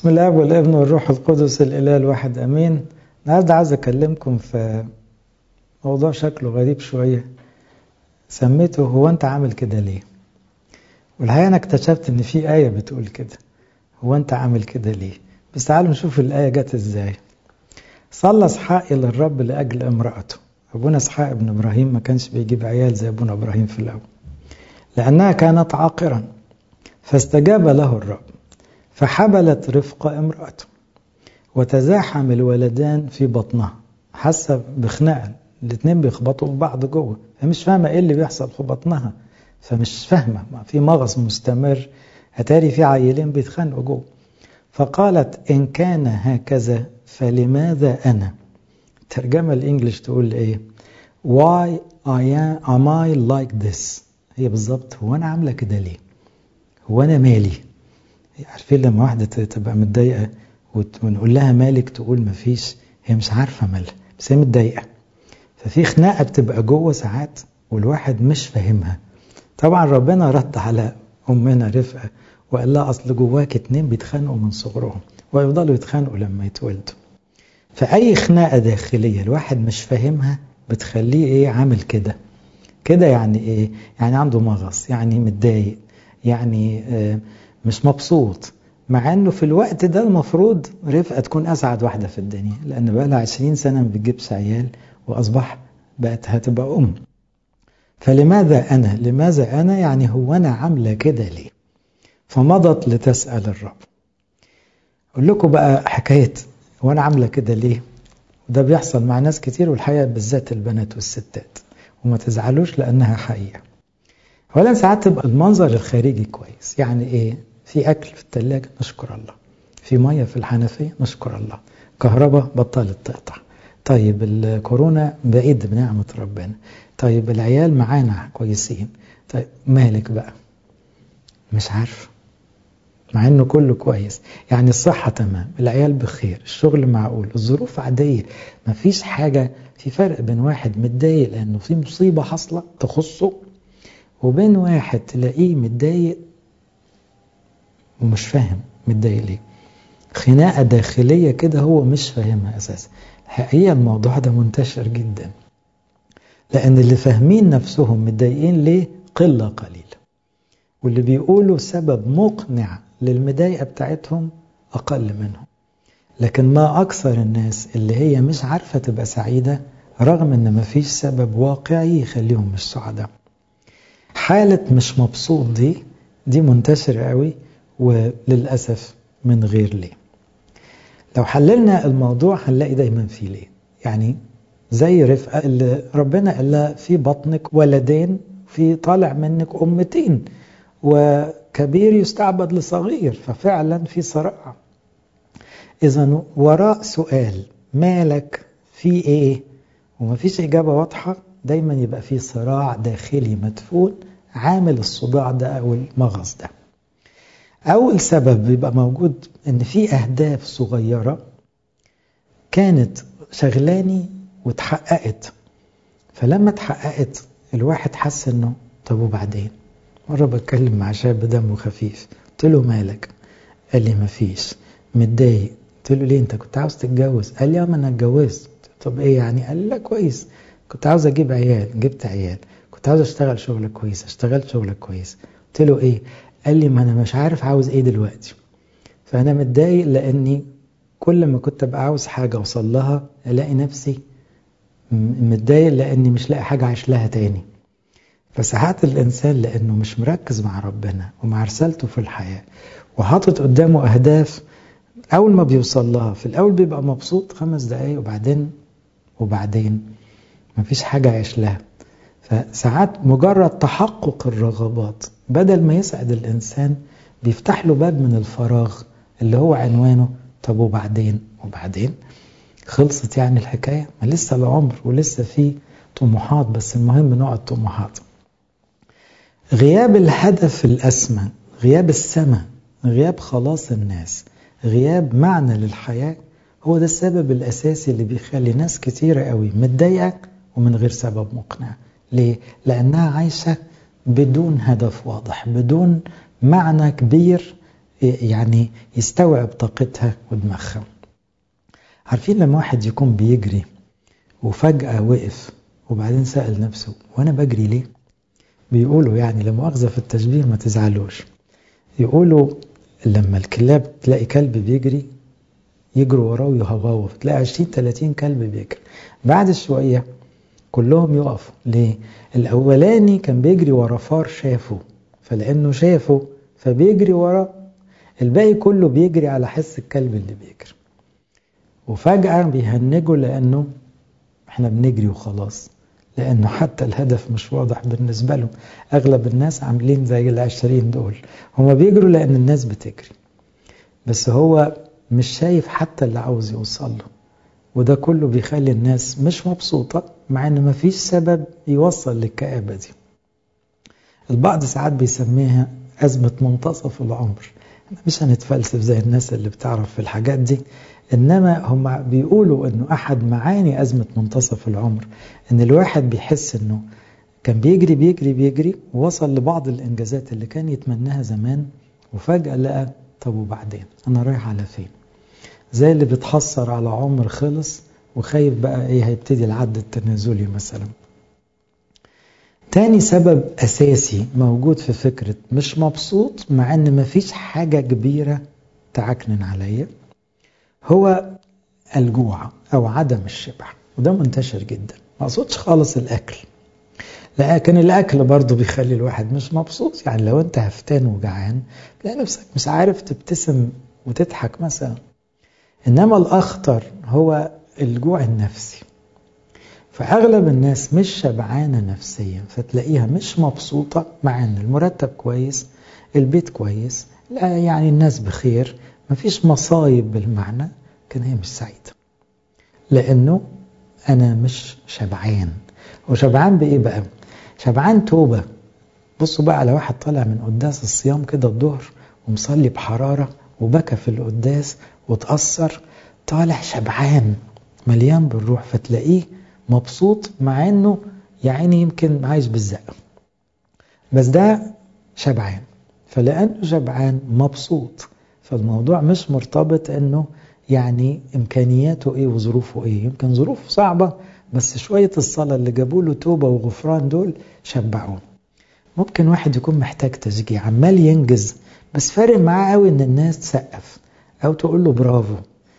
بسم الله والابن والروح القدس الاله الواحد امين النهارده عايز اكلمكم في موضوع شكله غريب شويه سميته هو انت عامل كده ليه والحقيقه انا اكتشفت ان في ايه بتقول كده هو انت عامل كده ليه بس تعالوا نشوف الايه جت ازاي صلى اسحاق الى الرب لاجل امراته ابونا اسحاق ابن ابراهيم ما كانش بيجيب عيال زي ابونا ابراهيم في الاول لانها كانت عاقرا فاستجاب له الرب فحبلت رفقة امرأته وتزاحم الولدان في بطنها حاسة بخناقة الاتنين بيخبطوا في بعض جوه فمش فاهمة ايه اللي بيحصل في بطنها فمش فاهمة ما في مغص مستمر هتاري في عيلين بيتخانقوا جوه فقالت إن كان هكذا فلماذا أنا الترجمة الإنجليش تقول إيه Why I am, am I like this هي بالظبط هو أنا عاملة كده ليه هو أنا مالي عارفين لما واحدة تبقى متضايقة ونقول لها مالك تقول مفيش هي مش عارفة مالها بس هي متضايقة ففي خناقة بتبقى جوه ساعات والواحد مش فاهمها طبعا ربنا رد على أمنا رفقة وقال لها أصل جواك اتنين بيتخانقوا من صغرهم ويفضلوا يتخانقوا لما يتولدوا فأي خناقة داخلية الواحد مش فاهمها بتخليه إيه عامل كده كده يعني إيه يعني عنده مغص يعني متضايق يعني آه مش مبسوط مع انه في الوقت ده المفروض رفقه تكون اسعد واحده في الدنيا لان بقى لها 20 سنه ما بتجيبش عيال واصبح بقت هتبقى ام فلماذا انا لماذا انا يعني هو انا عامله كده ليه فمضت لتسال الرب اقول لكم بقى حكايه هو انا عامله كده ليه وده بيحصل مع ناس كتير والحقيقه بالذات البنات والستات وما تزعلوش لانها حقيقه اولا ساعات تبقى المنظر الخارجي كويس يعني ايه في اكل في الثلاجه نشكر الله في ميه في الحنفيه نشكر الله كهرباء بطلت تقطع طيب الكورونا بعيد بنعمه ربنا طيب العيال معانا كويسين طيب مالك بقى مش عارف مع انه كله كويس يعني الصحه تمام العيال بخير الشغل معقول الظروف عاديه مفيش حاجه في فرق بين واحد متضايق لانه في مصيبه حاصله تخصه وبين واحد تلاقيه متضايق ومش فاهم متضايق ليه خناقة داخلية كده هو مش فاهمها أساسا الحقيقة الموضوع ده منتشر جدا لأن اللي فاهمين نفسهم متضايقين ليه قلة قليلة واللي بيقولوا سبب مقنع للمضايقة بتاعتهم أقل منهم لكن ما أكثر الناس اللي هي مش عارفة تبقى سعيدة رغم أن مفيش سبب واقعي يخليهم مش سعداء حالة مش مبسوط دي دي منتشرة قوي وللأسف من غير ليه لو حللنا الموضوع هنلاقي دايما في ليه يعني زي رفقة اللي ربنا قال لها في بطنك ولدين في طالع منك أمتين وكبير يستعبد لصغير ففعلا في صراع إذا وراء سؤال مالك في إيه ومفيش إجابة واضحة دايما يبقى في صراع داخلي مدفون عامل الصداع ده أو المغص ده أول سبب بيبقى موجود إن في أهداف صغيرة كانت شغلاني واتحققت فلما اتحققت الواحد حس إنه طب وبعدين مرة بتكلم مع شاب دمه خفيف قلت له مالك قال لي مفيش متضايق قلت له ليه انت كنت عاوز تتجوز قال لي اه ما انا اتجوزت طب ايه يعني قال لي لا كويس كنت عاوز اجيب عيال جبت عيال كنت عاوز اشتغل شغل كويس اشتغلت شغل كويس قلت له ايه قال لي ما انا مش عارف عاوز ايه دلوقتي فانا متضايق لاني كل ما كنت ابقى عاوز حاجه اوصل لها الاقي نفسي متضايق لاني مش لاقي حاجه عايش لها تاني فساعات الانسان لانه مش مركز مع ربنا ومع رسالته في الحياه وحاطط قدامه اهداف اول ما بيوصل لها في الاول بيبقى مبسوط خمس دقايق وبعدين وبعدين مفيش حاجه عايش لها فساعات مجرد تحقق الرغبات بدل ما يسعد الإنسان بيفتح له باب من الفراغ اللي هو عنوانه طب وبعدين وبعدين خلصت يعني الحكاية ما لسه العمر ولسه في طموحات بس المهم نوع الطموحات غياب الهدف الأسمى غياب السماء غياب خلاص الناس غياب معنى للحياة هو ده السبب الأساسي اللي بيخلي ناس كتيرة قوي متضايقة ومن غير سبب مقنع ليه؟ لأنها عايشة بدون هدف واضح بدون معنى كبير يعني يستوعب طاقتها ودماغها عارفين لما واحد يكون بيجري وفجأة وقف وبعدين سأل نفسه وأنا بجري ليه؟ بيقولوا يعني لمؤاخذة في التشبيه ما تزعلوش يقولوا لما الكلاب تلاقي كلب بيجري يجروا وراه ويهوهوا تلاقي 20 30 كلب بيجري بعد شوية كلهم يقفوا ليه؟ الأولاني كان بيجري ورا فار شافه فلأنه شافه فبيجري وراه الباقي كله بيجري على حس الكلب اللي بيجري وفجأة بيهنجوا لأنه احنا بنجري وخلاص لأنه حتى الهدف مش واضح بالنسبة لهم أغلب الناس عاملين زي العشرين دول هما بيجروا لأن الناس بتجري بس هو مش شايف حتى اللي عاوز يوصل له وده كله بيخلي الناس مش مبسوطة مع ان مفيش سبب يوصل للكآبة دي البعض ساعات بيسميها أزمة منتصف العمر مش هنتفلسف زي الناس اللي بتعرف في الحاجات دي إنما هم بيقولوا إنه أحد معاني أزمة منتصف العمر إن الواحد بيحس إنه كان بيجري بيجري بيجري ووصل لبعض الإنجازات اللي كان يتمناها زمان وفجأة لقى طب وبعدين أنا رايح على فين زي اللي بيتحسر على عمر خلص وخايف بقى إيه هيبتدي العد التنازلي مثلا تاني سبب أساسي موجود في فكرة مش مبسوط مع إن مفيش حاجة كبيرة تعكنن عليا هو الجوع أو عدم الشبع وده منتشر جدا ما أقصدش خالص الأكل لكن الأكل برضه بيخلي الواحد مش مبسوط يعني لو أنت هفتان وجعان تلاقي نفسك مش عارف تبتسم وتضحك مثلا إنما الأخطر هو الجوع النفسي فأغلب الناس مش شبعانة نفسيا فتلاقيها مش مبسوطة مع إن المرتب كويس البيت كويس لا يعني الناس بخير مفيش مصايب بالمعنى لكن هي مش سعيدة لأنه أنا مش شبعان وشبعان بإيه بقى؟ شبعان توبة بصوا بقى على واحد طالع من قداس الصيام كده الظهر ومصلي بحرارة وبكى في القداس وتأثر طالع شبعان مليان بالروح فتلاقيه مبسوط مع انه يا عيني يمكن عايش بالزق بس ده شبعان فلانه شبعان مبسوط فالموضوع مش مرتبط انه يعني امكانياته ايه وظروفه ايه يمكن ظروفه صعبه بس شويه الصلاه اللي جابوا له توبه وغفران دول شبعوه ممكن واحد يكون محتاج تشجيع عمال ينجز بس فارق معاه قوي ان الناس تسقف او تقول له برافو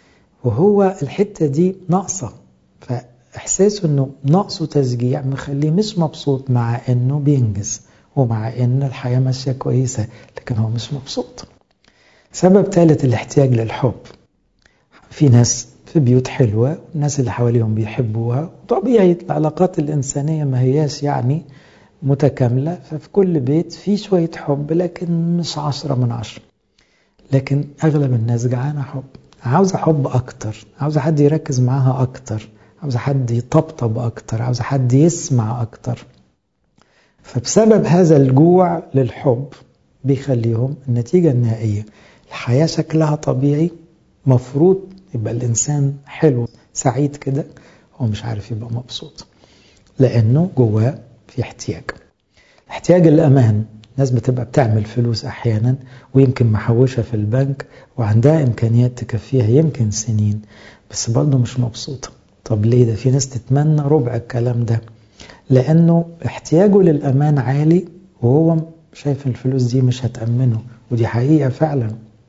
وهو الحته دي ناقصه فاحساسه انه ناقصه تشجيع مخليه مش مبسوط مع انه بينجز ومع ان الحياه ماشيه كويسه لكن هو مش مبسوط سبب ثالث الاحتياج للحب في ناس في بيوت حلوة الناس اللي حواليهم بيحبوها طبيعي العلاقات الإنسانية ما هياش يعني متكاملة ففي كل بيت في شوية حب لكن مش عشرة من عشرة لكن أغلب الناس جعانة حب عاوزة حب أكتر عاوزة حد يركز معاها أكتر عاوزة حد يطبطب أكتر عاوزة حد يسمع أكتر فبسبب هذا الجوع للحب بيخليهم النتيجة النهائية الحياة شكلها طبيعي مفروض يبقى الإنسان حلو سعيد كده هو مش عارف يبقى مبسوط لأنه جواه في احتياج احتياج الأمان ناس بتبقى بتعمل فلوس أحيانا ويمكن محوشة في البنك وعندها إمكانيات تكفيها يمكن سنين بس برضه مش مبسوطة طب ليه ده في ناس تتمنى ربع الكلام ده لأنه احتياجه للأمان عالي وهو شايف الفلوس دي مش هتأمنه ودي حقيقة فعلا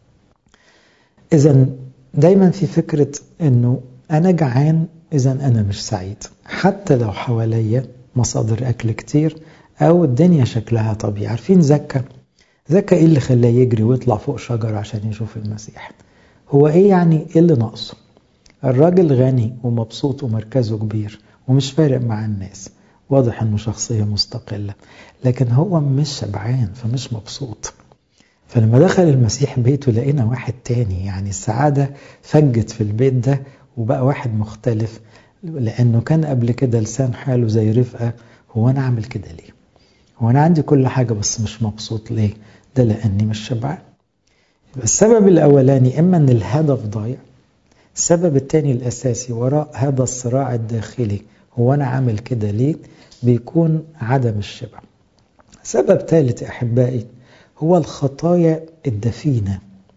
إذا دايما في فكرة أنه أنا جعان إذا أنا مش سعيد حتى لو حواليا مصادر أكل كتير أو الدنيا شكلها طبيعي عارفين زكا زكا إيه اللي خلاه يجري ويطلع فوق شجرة عشان يشوف المسيح هو إيه يعني إيه اللي ناقصه الراجل غني ومبسوط ومركزه كبير ومش فارق مع الناس واضح انه شخصية مستقلة لكن هو مش شبعان فمش مبسوط فلما دخل المسيح بيته لقينا واحد تاني يعني السعادة فجت في البيت ده وبقى واحد مختلف لأنه كان قبل كده لسان حاله زي رفقة هو أنا أعمل كده ليه هو أنا عندي كل حاجة بس مش مبسوط ليه ده لأني مش شبعان السبب الأولاني إما أن الهدف ضايع السبب الثاني الأساسي وراء هذا الصراع الداخلي هو أنا عامل كده ليه بيكون عدم الشبع سبب ثالث أحبائي هو الخطايا الدفينة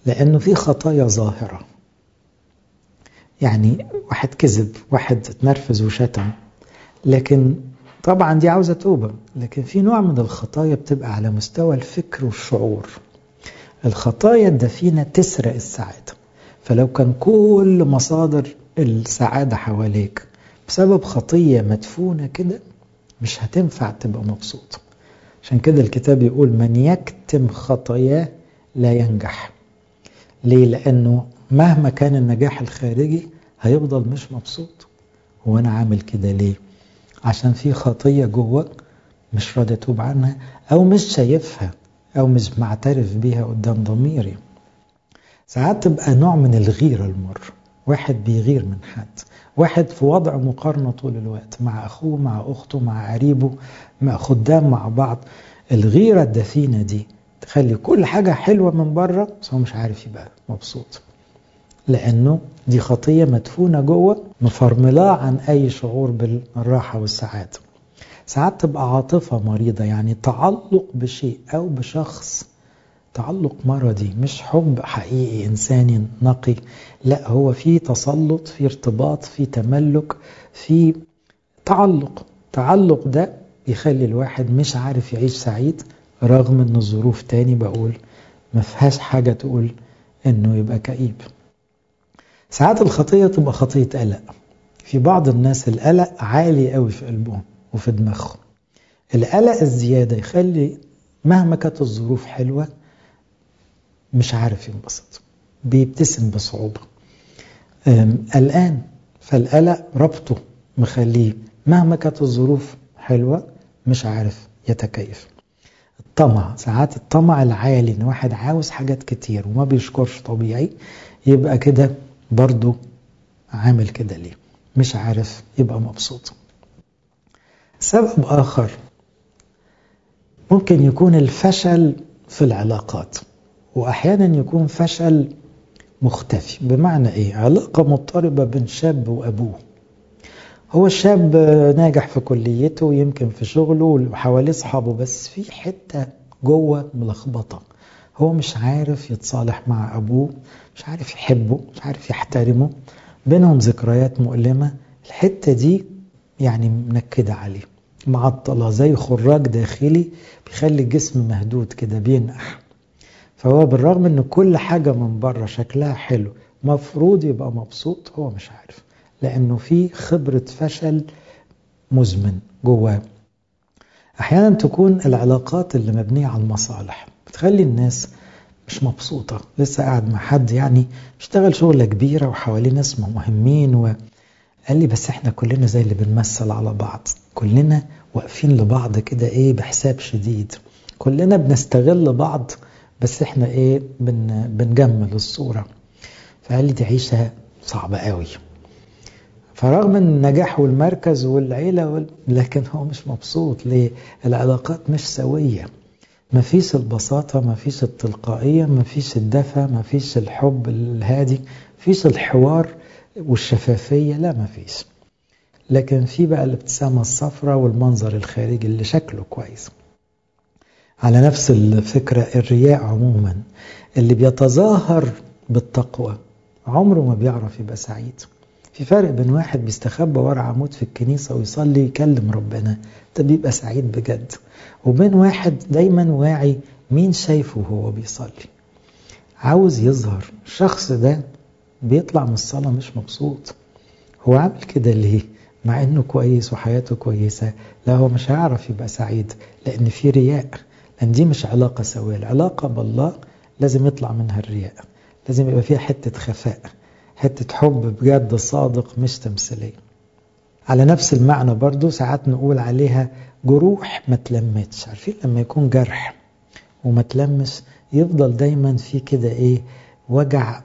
لأنه في خطايا ظاهرة يعني واحد كذب واحد اتنرفز وشتم لكن طبعا دي عاوزة توبة لكن في نوع من الخطايا بتبقى على مستوى الفكر والشعور الخطايا الدفينة تسرق السعادة فلو كان كل مصادر السعادة حواليك بسبب خطية مدفونة كده مش هتنفع تبقى مبسوط عشان كده الكتاب يقول من يكتم خطاياه لا ينجح ليه؟ لأنه مهما كان النجاح الخارجي هيفضل مش مبسوط هو أنا عامل كده ليه؟ عشان في خطية جوه مش راضي أتوب عنها أو مش شايفها أو مش معترف بيها قدام ضميري ساعات تبقى نوع من الغيرة المر واحد بيغير من حد واحد في وضع مقارنة طول الوقت مع أخوه مع أخته مع قريبه مع خدام مع بعض الغيرة الدفينة دي تخلي كل حاجة حلوة من بره بس هو مش عارف يبقى مبسوط لأنه دي خطية مدفونة جوه مفرملاه عن أي شعور بالراحة والسعادة ساعات تبقى عاطفة مريضة يعني تعلق بشيء أو بشخص تعلق مرضي مش حب حقيقي إنساني نقي لا هو في تسلط في ارتباط في تملك في تعلق تعلق ده يخلي الواحد مش عارف يعيش سعيد رغم ان الظروف تاني بقول ما فيهاش حاجة تقول انه يبقى كئيب ساعات الخطية تبقى خطية قلق في بعض الناس القلق عالي قوي في قلبهم وفي دماغهم القلق الزيادة يخلي مهما كانت الظروف حلوة مش عارف ينبسط بيبتسم بصعوبة قلقان فالقلق ربطه مخليه مهما كانت الظروف حلوة مش عارف يتكيف الطمع ساعات الطمع العالي ان واحد عاوز حاجات كتير وما بيشكرش طبيعي يبقى كده برضه عامل كده ليه مش عارف يبقى مبسوط سبب آخر ممكن يكون الفشل في العلاقات وأحيانا يكون فشل مختفي بمعنى إيه؟ علاقة مضطربة بين شاب وأبوه هو الشاب ناجح في كليته يمكن في شغله وحواليه أصحابه بس في حتة جوه ملخبطة هو مش عارف يتصالح مع أبوه مش عارف يحبه مش عارف يحترمه بينهم ذكريات مؤلمة الحتة دي يعني منكدة عليه معطلة زي خراج داخلي بيخلي الجسم مهدود كده بينقح فهو بالرغم ان كل حاجة من بره شكلها حلو مفروض يبقى مبسوط هو مش عارف لانه في خبرة فشل مزمن جواه احيانا تكون العلاقات اللي مبنية على المصالح بتخلي الناس مش مبسوطة لسه قاعد مع حد يعني اشتغل شغلة كبيرة وحواليه ناس مهمين وقال لي بس احنا كلنا زي اللي بنمثل على بعض كلنا واقفين لبعض كده ايه بحساب شديد كلنا بنستغل بعض بس احنا ايه بن بنجمل الصورة فقال لي دي عيشة صعبة قوي فرغم النجاح والمركز والعيلة وال... لكن هو مش مبسوط ليه العلاقات مش سوية مفيش البساطة مفيش التلقائية مفيش الدفى مفيش الحب الهادي مفيش الحوار والشفافية لا مفيش لكن في بقى الابتسامة الصفراء والمنظر الخارجي اللي شكله كويس على نفس الفكرة الرياء عموما اللي بيتظاهر بالتقوى عمره ما بيعرف يبقى سعيد في فرق بين واحد بيستخبى ورا عمود في الكنيسة ويصلي يكلم ربنا ده بيبقى سعيد بجد وبين واحد دايما واعي مين شايفه وهو بيصلي عاوز يظهر الشخص ده بيطلع من الصلاة مش مبسوط هو عامل كده ليه مع انه كويس وحياته كويسة لا هو مش هيعرف يبقى سعيد لان في رياء لان دي مش علاقة سوية العلاقة بالله لازم يطلع منها الرياء لازم يبقى فيها حتة خفاء حتة حب بجد صادق مش تمثيلية على نفس المعنى برضو ساعات نقول عليها جروح ما تلمتش عارفين لما يكون جرح وما تلمس يفضل دايما في كده ايه وجع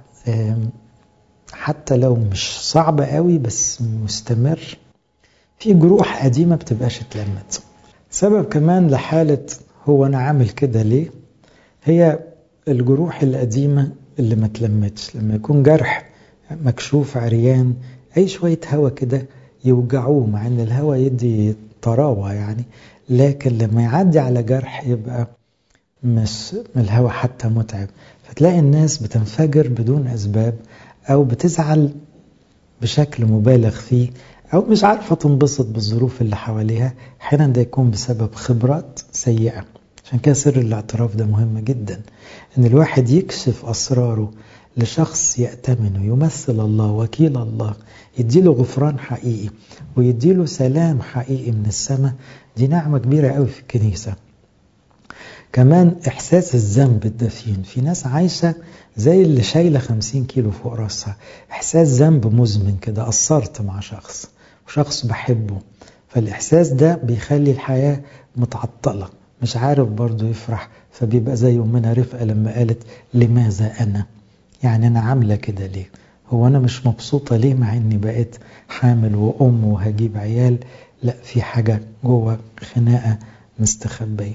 حتى لو مش صعب قوي بس مستمر في جروح قديمة بتبقاش اتلمت سبب كمان لحالة هو أنا عامل كده ليه هي الجروح القديمة اللي ما تلمتش لما يكون جرح مكشوف عريان أي شوية هوا كده يوجعوه مع أن الهوا يدي طراوة يعني لكن لما يعدي على جرح يبقى مش الهوا حتى متعب فتلاقي الناس بتنفجر بدون أسباب أو بتزعل بشكل مبالغ فيه أو مش عارفة تنبسط بالظروف اللي حواليها أحيانا ده يكون بسبب خبرات سيئة عشان كده سر الاعتراف ده مهم جدا إن الواحد يكشف أسراره لشخص يأتمنه يمثل الله وكيل الله يديله غفران حقيقي ويديله سلام حقيقي من السماء دي نعمة كبيرة قوي في الكنيسة كمان إحساس الذنب الدفين في ناس عايشة زي اللي شايلة خمسين كيلو فوق راسها إحساس ذنب مزمن كده قصرت مع شخص وشخص بحبه فالإحساس ده بيخلي الحياة متعطلة مش عارف برضه يفرح فبيبقى زي أمنا رفقة لما قالت لماذا أنا يعني أنا عاملة كده ليه هو أنا مش مبسوطة ليه مع إني بقيت حامل وأم وهجيب عيال لا في حاجة جوه خناقة مستخبية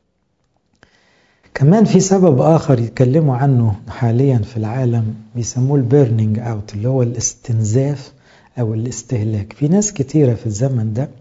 كمان في سبب آخر يتكلموا عنه حاليا في العالم بيسموه البيرنينج اوت اللي هو الاستنزاف أو الاستهلاك في ناس كتيرة في الزمن ده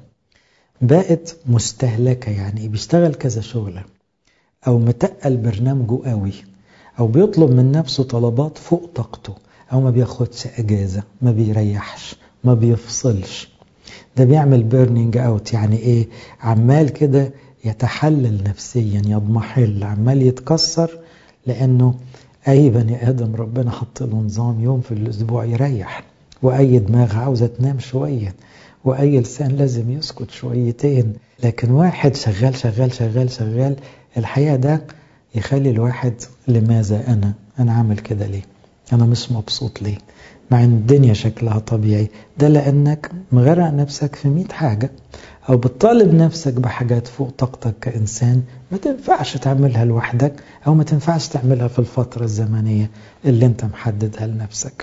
بقت مستهلكة يعني بيشتغل كذا شغلة أو متقل برنامجه قوي أو بيطلب من نفسه طلبات فوق طاقته أو ما بياخدش أجازة ما بيريحش ما بيفصلش ده بيعمل بيرنينج اوت يعني ايه عمال كده يتحلل نفسيا يضمحل عمال يتكسر لانه اي بني ادم ربنا حط له نظام يوم في الاسبوع يريح واي دماغ عاوزه تنام شويه واي لسان لازم يسكت شويتين لكن واحد شغال شغال شغال شغال الحقيقه ده يخلي الواحد لماذا انا انا عامل كده ليه انا مش مبسوط ليه مع ان الدنيا شكلها طبيعي ده لانك مغرق نفسك في مئة حاجة او بتطالب نفسك بحاجات فوق طاقتك كإنسان ما تنفعش تعملها لوحدك او ما تنفعش تعملها في الفترة الزمنية اللي انت محددها لنفسك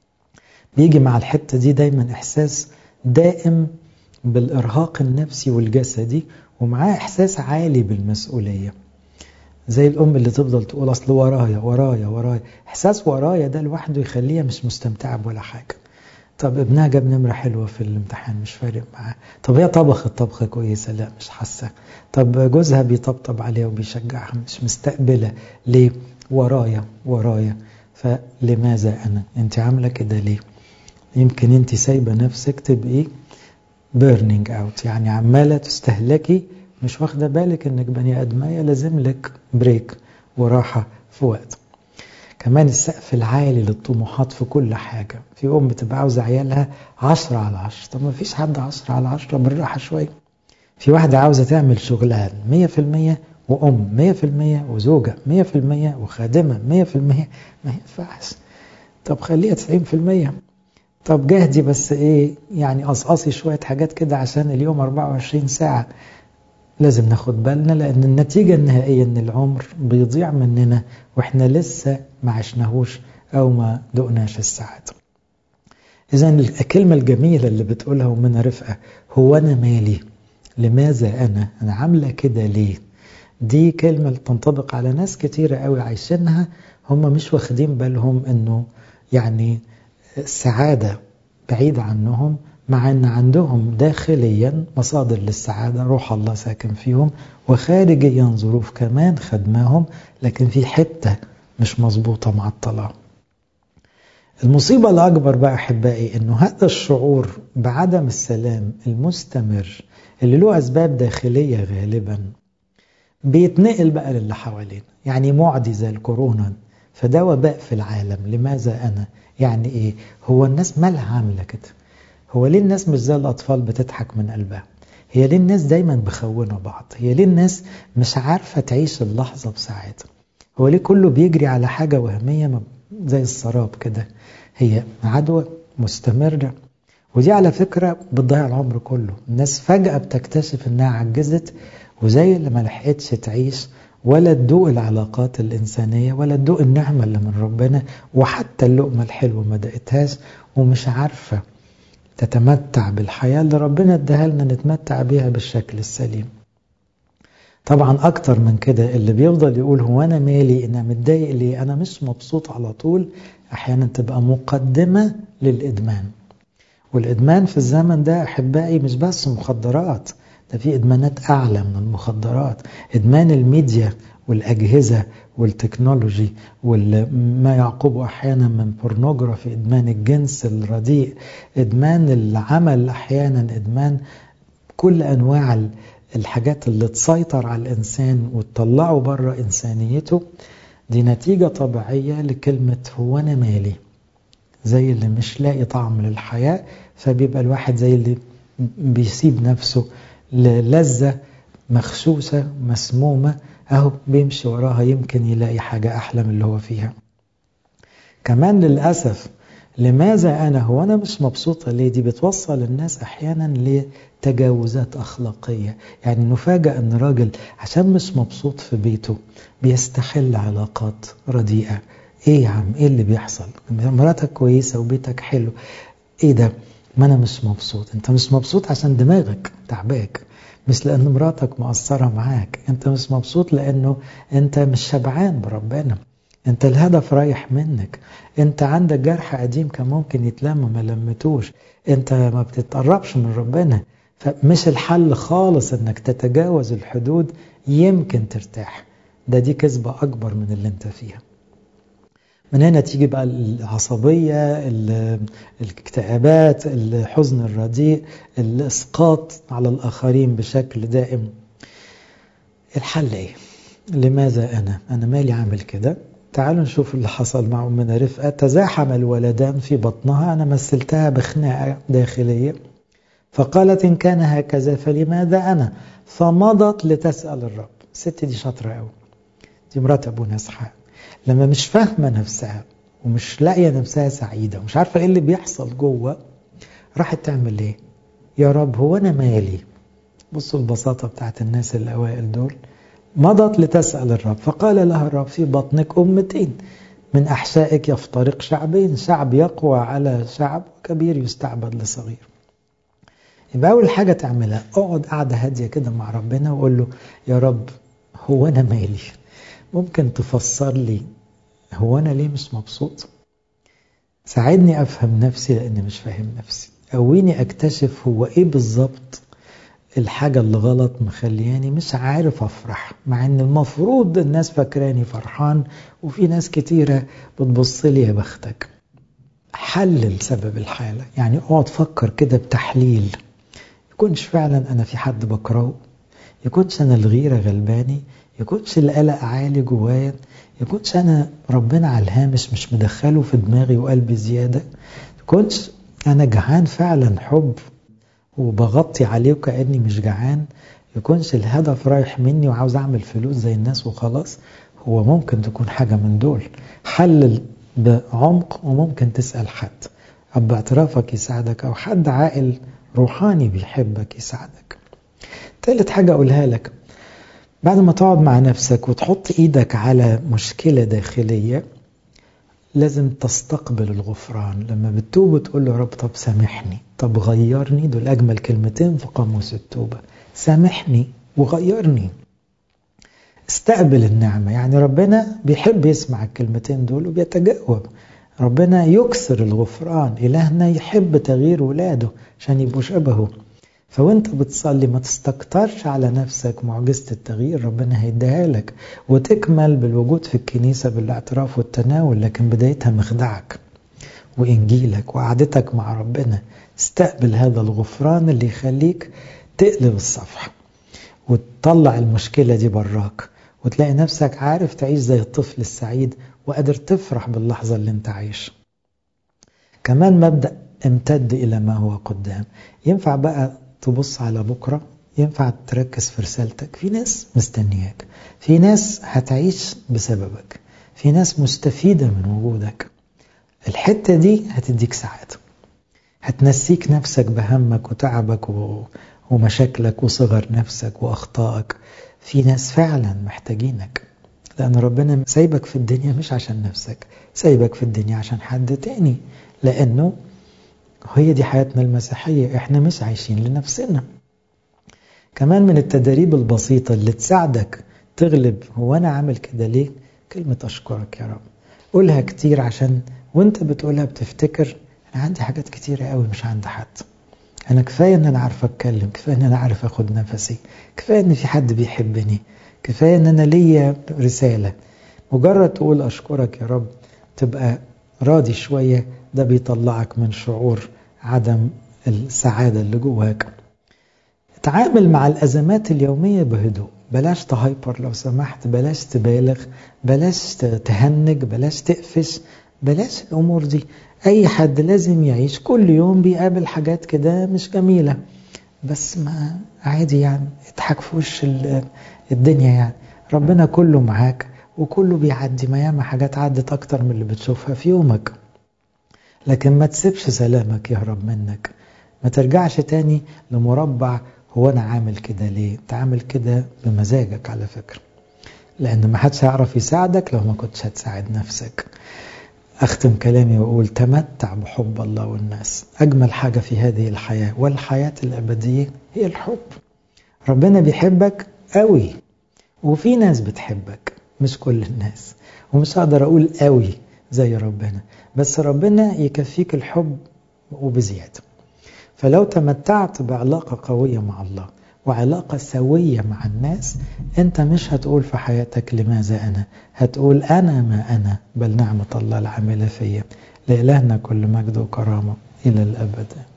بيجي مع الحتة دي دايما احساس دائم بالارهاق النفسي والجسدي ومعاه احساس عالي بالمسؤولية زي الأم اللي تفضل تقول أصل ورايا ورايا ورايا إحساس ورايا ده لوحده يخليها مش مستمتعة بولا حاجة طب ابنها جاب نمرة حلوة في الامتحان مش فارق معاه طب هي طبخت طبخة كويسة لا مش حاسة طب جوزها بيطبطب عليها وبيشجعها مش مستقبلة ليه ورايا ورايا فلماذا أنا أنت عاملة كده ليه يمكن أنت سايبة نفسك تبقي بيرنينج اوت يعني عمالة تستهلكي مش واخدة بالك انك بني ادمية لازم لك بريك وراحة في وقت كمان السقف العالي للطموحات في كل حاجة في أم بتبقى عاوزة عيالها عشرة على عشرة طب ما فيش حد عشرة على عشرة بالراحة شوية في واحدة عاوزة تعمل شغلها مية في المية وأم مية في المية وزوجة مية في المية وخادمة مية في المية ما ينفعش طب خليها تسعين في المية طب جهدي بس ايه يعني قصقصي شوية حاجات كده عشان اليوم 24 ساعة لازم ناخد بالنا لأن النتيجة النهائية أن العمر بيضيع مننا وإحنا لسه ما عشناهوش أو ما دقناش السعادة إذا الكلمة الجميلة اللي بتقولها ومنها رفقة هو أنا مالي لماذا أنا أنا عاملة كده ليه دي كلمة تنطبق على ناس كتيرة قوي عايشينها هم مش واخدين بالهم أنه يعني السعادة بعيدة عنهم مع أن عندهم داخليا مصادر للسعادة روح الله ساكن فيهم وخارجيا ظروف كمان خدماهم لكن في حتة مش مظبوطة مع الطلاق المصيبة الأكبر بقى أحبائي أنه هذا الشعور بعدم السلام المستمر اللي له أسباب داخلية غالبا بيتنقل بقى للي حوالينا يعني معدي زي الكورونا فده وباء في العالم لماذا أنا يعني إيه هو الناس مالها عاملة كده هو ليه الناس مش زي الأطفال بتضحك من قلبها هي ليه الناس دايما بخونوا بعض هي ليه الناس مش عارفة تعيش اللحظة بساعتها هو ليه كله بيجري على حاجة وهمية زي السراب كده هي عدوى مستمرة ودي على فكرة بتضيع العمر كله الناس فجأة بتكتشف انها عجزت وزي اللي ما لحقتش تعيش ولا تدوق العلاقات الإنسانية ولا تدوق النعمة اللي من ربنا وحتى اللقمة الحلوة ما دقتهاش ومش عارفة تتمتع بالحياة اللي ربنا اداها لنا نتمتع بيها بالشكل السليم طبعا أكتر من كده اللي بيفضل يقول هو أنا مالي أنا متضايق ليه أنا مش مبسوط على طول أحيانا تبقى مقدمة للإدمان والإدمان في الزمن ده أحبائي مش بس مخدرات ده في إدمانات أعلى من المخدرات إدمان الميديا والأجهزة والتكنولوجي وما يعقبه أحيانا من بورنوغرافي إدمان الجنس الرديء إدمان العمل أحيانا إدمان كل أنواع الحاجات اللي تسيطر على الإنسان وتطلعه بره إنسانيته دي نتيجة طبيعية لكلمة هو أنا مالي زي اللي مش لاقي طعم للحياة فبيبقى الواحد زي اللي بيسيب نفسه للذة مخسوسة مسمومة أهو بيمشي وراها يمكن يلاقي حاجة أحلى من اللي هو فيها كمان للأسف لماذا أنا هو أنا مش مبسوطة ليه دي بتوصل الناس أحيانا لتجاوزات أخلاقية يعني نفاجأ أن راجل عشان مش مبسوط في بيته بيستحل علاقات رديئة إيه يا عم إيه اللي بيحصل مراتك كويسة وبيتك حلو إيه ده ما أنا مش مبسوط أنت مش مبسوط عشان دماغك تعباك مش لأن مراتك مقصرة معاك أنت مش مبسوط لأنه أنت مش شبعان بربنا أنت الهدف رايح منك أنت عندك جرح قديم كان ممكن يتلم ما لمتوش أنت ما بتتقربش من ربنا فمش الحل خالص أنك تتجاوز الحدود يمكن ترتاح ده دي كذبة أكبر من اللي أنت فيها من هنا تيجي بقى العصبية الاكتئابات الحزن الرديء الإسقاط على الآخرين بشكل دائم الحل إيه؟ لماذا أنا؟ أنا مالي عامل كده؟ تعالوا نشوف اللي حصل مع أمنا رفقة تزاحم الولدان في بطنها أنا مثلتها بخناقة داخلية فقالت إن كان هكذا فلماذا أنا؟ فمضت لتسأل الرب الست دي شاطرة قوي دي مرات أبونا إسحاق لما مش فاهمة نفسها ومش لاقية نفسها سعيدة ومش عارفة ايه اللي بيحصل جوه راحت تعمل ايه يا رب هو انا مالي بصوا البساطة بتاعت الناس الأوائل دول مضت لتسأل الرب فقال لها الرب في بطنك أمتين من أحشائك يفترق شعبين شعب يقوى على شعب كبير يستعبد لصغير يبقى أول حاجة تعملها اقعد قاعدة هادية كده مع ربنا وقول له يا رب هو أنا مالي ممكن تفسر لي هو أنا ليه مش مبسوط ساعدني أفهم نفسي لأني مش فاهم نفسي قويني أكتشف هو إيه بالظبط الحاجة اللي غلط مخلياني مش عارف أفرح مع إن المفروض الناس فاكراني فرحان وفي ناس كتيرة بتبص لي يا بختك حلل سبب الحالة يعني اقعد فكر كده بتحليل يكونش فعلا أنا في حد بكرهه يكونش أنا الغيرة غلباني يكونش القلق عالي جوايا يكونش أنا ربنا على الهامش مش مدخله في دماغي وقلبي زيادة يكونش أنا جعان فعلا حب وبغطي عليه وكأني مش جعان يكونش الهدف رايح مني وعاوز أعمل فلوس زي الناس وخلاص هو ممكن تكون حاجة من دول حلل بعمق وممكن تسأل حد أب اعترافك يساعدك أو حد عاقل روحاني بيحبك يساعدك تالت حاجة أقولها لك بعد ما تقعد مع نفسك وتحط ايدك على مشكلة داخلية لازم تستقبل الغفران لما بتتوب وتقول له يا رب طب سامحني طب غيرني دول أجمل كلمتين في قاموس التوبة سامحني وغيرني استقبل النعمة يعني ربنا بيحب يسمع الكلمتين دول وبيتجاوب ربنا يكسر الغفران إلهنا يحب تغيير ولاده عشان يبقوا شبهه فوانت بتصلي ما تستكترش على نفسك معجزة التغيير ربنا هيديها لك وتكمل بالوجود في الكنيسة بالاعتراف والتناول لكن بدايتها مخدعك وإنجيلك وقعدتك مع ربنا استقبل هذا الغفران اللي يخليك تقلب الصفحة وتطلع المشكلة دي براك وتلاقي نفسك عارف تعيش زي الطفل السعيد وقادر تفرح باللحظة اللي انت عايش كمان مبدأ امتد إلى ما هو قدام ينفع بقى تبص على بكرة ينفع تركز في رسالتك في ناس مستنياك في ناس هتعيش بسببك في ناس مستفيدة من وجودك الحتة دي هتديك سعادة هتنسيك نفسك بهمك وتعبك ومشاكلك وصغر نفسك وأخطائك في ناس فعلا محتاجينك لأن ربنا سايبك في الدنيا مش عشان نفسك سايبك في الدنيا عشان حد تاني لأنه هي دي حياتنا المسيحية احنا مش عايشين لنفسنا كمان من التدريب البسيطة اللي تساعدك تغلب هو أنا عامل كده ليه كلمة أشكرك يا رب قولها كتير عشان وانت بتقولها بتفتكر أنا عندي حاجات كتيرة قوي مش عند حد أنا كفاية إن أنا عارف أتكلم كفاية إن أنا عارف أخد نفسي كفاية إن في حد بيحبني كفاية ان انا ليا رسالة مجرد تقول اشكرك يا رب تبقى راضي شوية ده بيطلعك من شعور عدم السعادة اللي جواك تعامل مع الأزمات اليومية بهدوء بلاش تهايبر لو سمحت بلاش تبالغ بلاش تهنج بلاش تقفش بلاش الأمور دي أي حد لازم يعيش كل يوم بيقابل حاجات كده مش جميلة بس ما عادي يعني اضحك في وش الدنيا يعني ربنا كله معاك وكله بيعدي ما ياما حاجات عدت أكتر من اللي بتشوفها في يومك لكن ما تسيبش سلامك يهرب منك ما ترجعش تاني لمربع هو أنا عامل كده ليه انت عامل كده بمزاجك على فكرة لأن ما حدش هيعرف يساعدك لو ما كنتش هتساعد نفسك أختم كلامي وأقول تمتع بحب الله والناس أجمل حاجة في هذه الحياة والحياة الأبدية هي الحب ربنا بيحبك قوي وفي ناس بتحبك مش كل الناس ومش هقدر أقول قوي زي ربنا بس ربنا يكفيك الحب وبزيادة فلو تمتعت بعلاقة قوية مع الله وعلاقة سوية مع الناس انت مش هتقول في حياتك لماذا انا هتقول انا ما انا بل نعمة الله العاملة فيا لإلهنا كل مجد وكرامة إلى الأبد